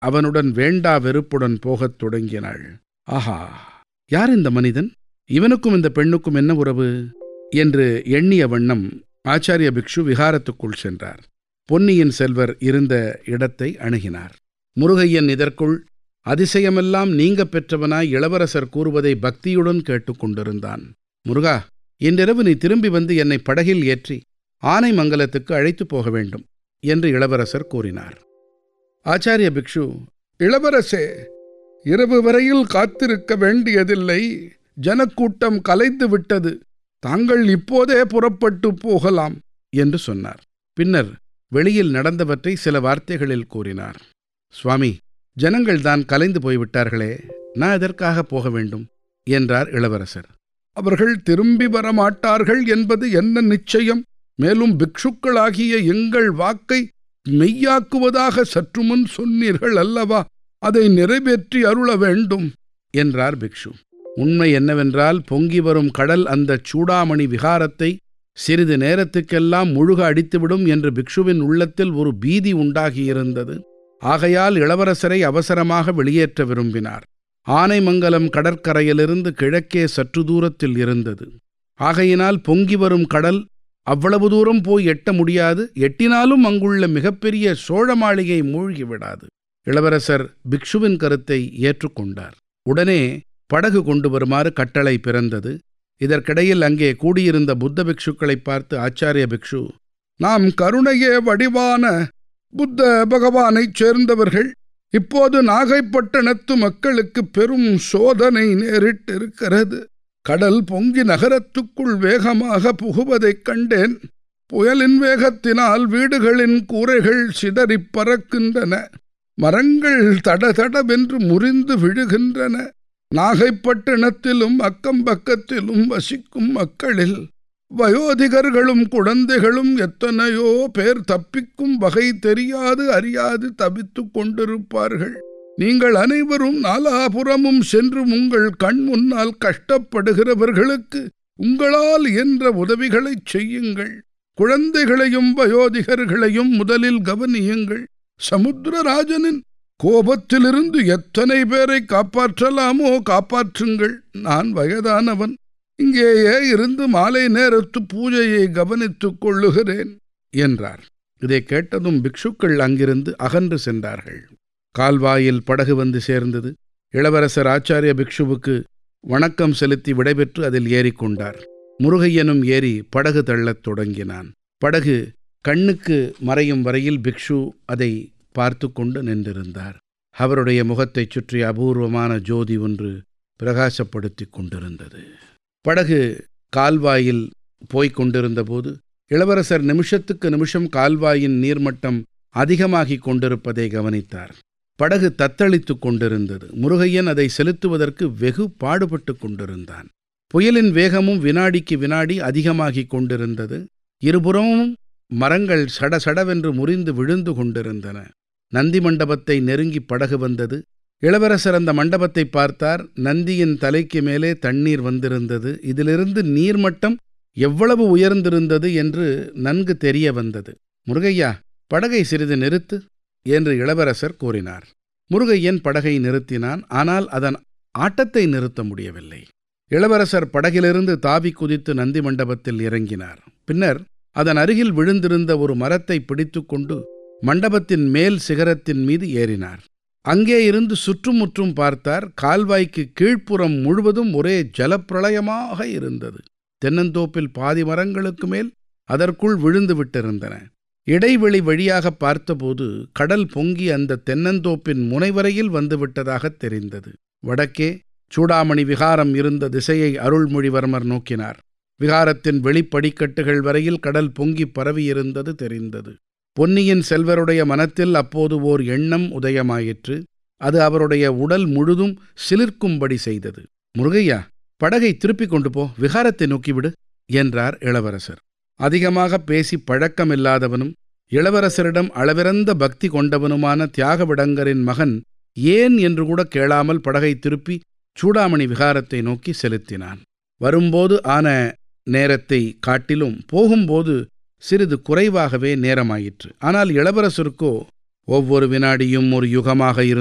அவனுடன் வேண்டா வெறுப்புடன் போகத் தொடங்கினாள் ஆஹா யார் இந்த மனிதன் இவனுக்கும் இந்த பெண்ணுக்கும் என்ன உறவு என்று எண்ணிய வண்ணம் ஆச்சாரிய பிக்ஷு விகாரத்துக்குள் சென்றார் பொன்னியின் செல்வர் இருந்த இடத்தை அணுகினார் முருகையன் இதற்குள் அதிசயமெல்லாம் நீங்க பெற்றவனாய் இளவரசர் கூறுவதை பக்தியுடன் கேட்டுக்கொண்டிருந்தான் முருகா இன்றிரவு நீ திரும்பி வந்து என்னை படகில் ஏற்றி ஆனைமங்கலத்துக்கு அழைத்துப் போக வேண்டும் என்று இளவரசர் கூறினார் ஆச்சாரிய பிக்ஷு இளவரசே இரவு வரையில் காத்திருக்க வேண்டியதில்லை ஜனக்கூட்டம் கலைத்து விட்டது தாங்கள் இப்போதே புறப்பட்டு போகலாம் என்று சொன்னார் பின்னர் வெளியில் நடந்தவற்றை சில வார்த்தைகளில் கூறினார் சுவாமி ஜனங்கள் தான் கலைந்து போய்விட்டார்களே நான் எதற்காக போக வேண்டும் என்றார் இளவரசர் அவர்கள் திரும்பி வரமாட்டார்கள் என்பது என்ன நிச்சயம் மேலும் பிக்ஷுக்களாகிய எங்கள் வாக்கை மெய்யாக்குவதாக சற்று முன் சொன்னீர்கள் அல்லவா அதை நிறைவேற்றி அருள வேண்டும் என்றார் பிக்ஷு உண்மை என்னவென்றால் பொங்கி வரும் கடல் அந்த சூடாமணி விகாரத்தை சிறிது நேரத்துக்கெல்லாம் முழுக அடித்துவிடும் என்று பிக்ஷுவின் உள்ளத்தில் ஒரு பீதி உண்டாகியிருந்தது ஆகையால் இளவரசரை அவசரமாக வெளியேற்ற விரும்பினார் ஆனைமங்கலம் கடற்கரையிலிருந்து கிழக்கே சற்று தூரத்தில் இருந்தது ஆகையினால் பொங்கி வரும் கடல் அவ்வளவு தூரம் போய் எட்ட முடியாது எட்டினாலும் அங்குள்ள மிகப்பெரிய சோழ மாளிகை மூழ்கிவிடாது இளவரசர் பிக்ஷுவின் கருத்தை ஏற்றுக்கொண்டார் உடனே படகு கொண்டு வருமாறு கட்டளை பிறந்தது இதற்கிடையில் அங்கே கூடியிருந்த புத்த பிக்ஷுக்களை பார்த்து ஆச்சாரிய பிக்ஷு நாம் கருணையே வடிவான புத்த பகவானைச் சேர்ந்தவர்கள் இப்போது நாகைப்பட்டினத்து மக்களுக்கு பெரும் சோதனை நேரிட்டிருக்கிறது கடல் பொங்கி நகரத்துக்குள் வேகமாக புகுவதைக் கண்டேன் புயலின் வேகத்தினால் வீடுகளின் கூரைகள் சிதறிப் பறக்கின்றன மரங்கள் தடதடவென்று முறிந்து விழுகின்றன நாகைப்பட்டினத்திலும் அக்கம் பக்கத்திலும் வசிக்கும் மக்களில் வயோதிகர்களும் குழந்தைகளும் எத்தனையோ பேர் தப்பிக்கும் வகை தெரியாது அறியாது தவித்துக் கொண்டிருப்பார்கள் நீங்கள் அனைவரும் நாலாபுறமும் சென்று உங்கள் கண் முன்னால் கஷ்டப்படுகிறவர்களுக்கு உங்களால் என்ற உதவிகளைச் செய்யுங்கள் குழந்தைகளையும் வயோதிகர்களையும் முதலில் கவனியுங்கள் சமுத்திரராஜனின் கோபத்திலிருந்து எத்தனை பேரை காப்பாற்றலாமோ காப்பாற்றுங்கள் நான் வயதானவன் இங்கேயே இருந்து மாலை நேரத்து பூஜையை கவனித்துக் கொள்ளுகிறேன் என்றார் இதை கேட்டதும் பிக்ஷுக்கள் அங்கிருந்து அகன்று சென்றார்கள் கால்வாயில் படகு வந்து சேர்ந்தது இளவரசர் ஆச்சாரிய பிக்ஷுவுக்கு வணக்கம் செலுத்தி விடைபெற்று அதில் ஏறிக்கொண்டார் முருகையனும் ஏறி படகு தள்ளத் தொடங்கினான் படகு கண்ணுக்கு மறையும் வரையில் பிக்ஷு அதை பார்த்து கொண்டு நின்றிருந்தார் அவருடைய முகத்தைச் சுற்றி அபூர்வமான ஜோதி ஒன்று பிரகாசப்படுத்திக் கொண்டிருந்தது படகு கால்வாயில் போய்க் கொண்டிருந்தபோது இளவரசர் நிமிஷத்துக்கு நிமிஷம் கால்வாயின் நீர்மட்டம் அதிகமாகிக் கொண்டிருப்பதை கவனித்தார் படகு தத்தளித்துக் கொண்டிருந்தது முருகையன் அதை செலுத்துவதற்கு வெகு பாடுபட்டு கொண்டிருந்தான் புயலின் வேகமும் வினாடிக்கு வினாடி அதிகமாகிக் கொண்டிருந்தது இருபுறமும் மரங்கள் சடசடவென்று முறிந்து விழுந்து கொண்டிருந்தன நந்தி மண்டபத்தை நெருங்கி படகு வந்தது இளவரசர் அந்த மண்டபத்தை பார்த்தார் நந்தியின் தலைக்கு மேலே தண்ணீர் வந்திருந்தது இதிலிருந்து நீர்மட்டம் எவ்வளவு உயர்ந்திருந்தது என்று நன்கு தெரிய வந்தது முருகையா படகை சிறிது நிறுத்து என்று இளவரசர் கூறினார் முருகையன் படகை நிறுத்தினான் ஆனால் அதன் ஆட்டத்தை நிறுத்த முடியவில்லை இளவரசர் படகிலிருந்து தாவி குதித்து நந்தி மண்டபத்தில் இறங்கினார் பின்னர் அதன் அருகில் விழுந்திருந்த ஒரு மரத்தை பிடித்துக்கொண்டு மண்டபத்தின் மேல் சிகரத்தின் மீது ஏறினார் அங்கே இருந்து சுற்றுமுற்றும் பார்த்தார் கால்வாய்க்கு கீழ்ப்புறம் முழுவதும் ஒரே ஜலப்பிரளயமாக இருந்தது தென்னந்தோப்பில் பாதி மரங்களுக்கு மேல் அதற்குள் விழுந்து விட்டிருந்தன இடைவெளி வழியாக பார்த்தபோது கடல் பொங்கி அந்த தென்னந்தோப்பின் முனைவரையில் வந்துவிட்டதாகத் தெரிந்தது வடக்கே சூடாமணி விகாரம் இருந்த திசையை அருள்மொழிவர்மர் நோக்கினார் விகாரத்தின் வெளிப்படிக்கட்டுகள் வரையில் கடல் பொங்கி பரவியிருந்தது தெரிந்தது பொன்னியின் செல்வருடைய மனத்தில் அப்போது ஓர் எண்ணம் உதயமாயிற்று அது அவருடைய உடல் முழுதும் சிலிர்க்கும்படி செய்தது முருகையா படகை திருப்பிக் கொண்டு போ விகாரத்தை நோக்கிவிடு என்றார் இளவரசர் அதிகமாக பேசி பழக்கமில்லாதவனும் இளவரசரிடம் அளவிறந்த பக்தி கொண்டவனுமான தியாகவிடங்கரின் மகன் ஏன் என்று கூட கேளாமல் படகை திருப்பி சூடாமணி விகாரத்தை நோக்கி செலுத்தினான் வரும்போது ஆன நேரத்தை காட்டிலும் போகும்போது சிறிது குறைவாகவே நேரமாயிற்று ஆனால் இளவரசருக்கோ ஒவ்வொரு வினாடியும் ஒரு யுகமாக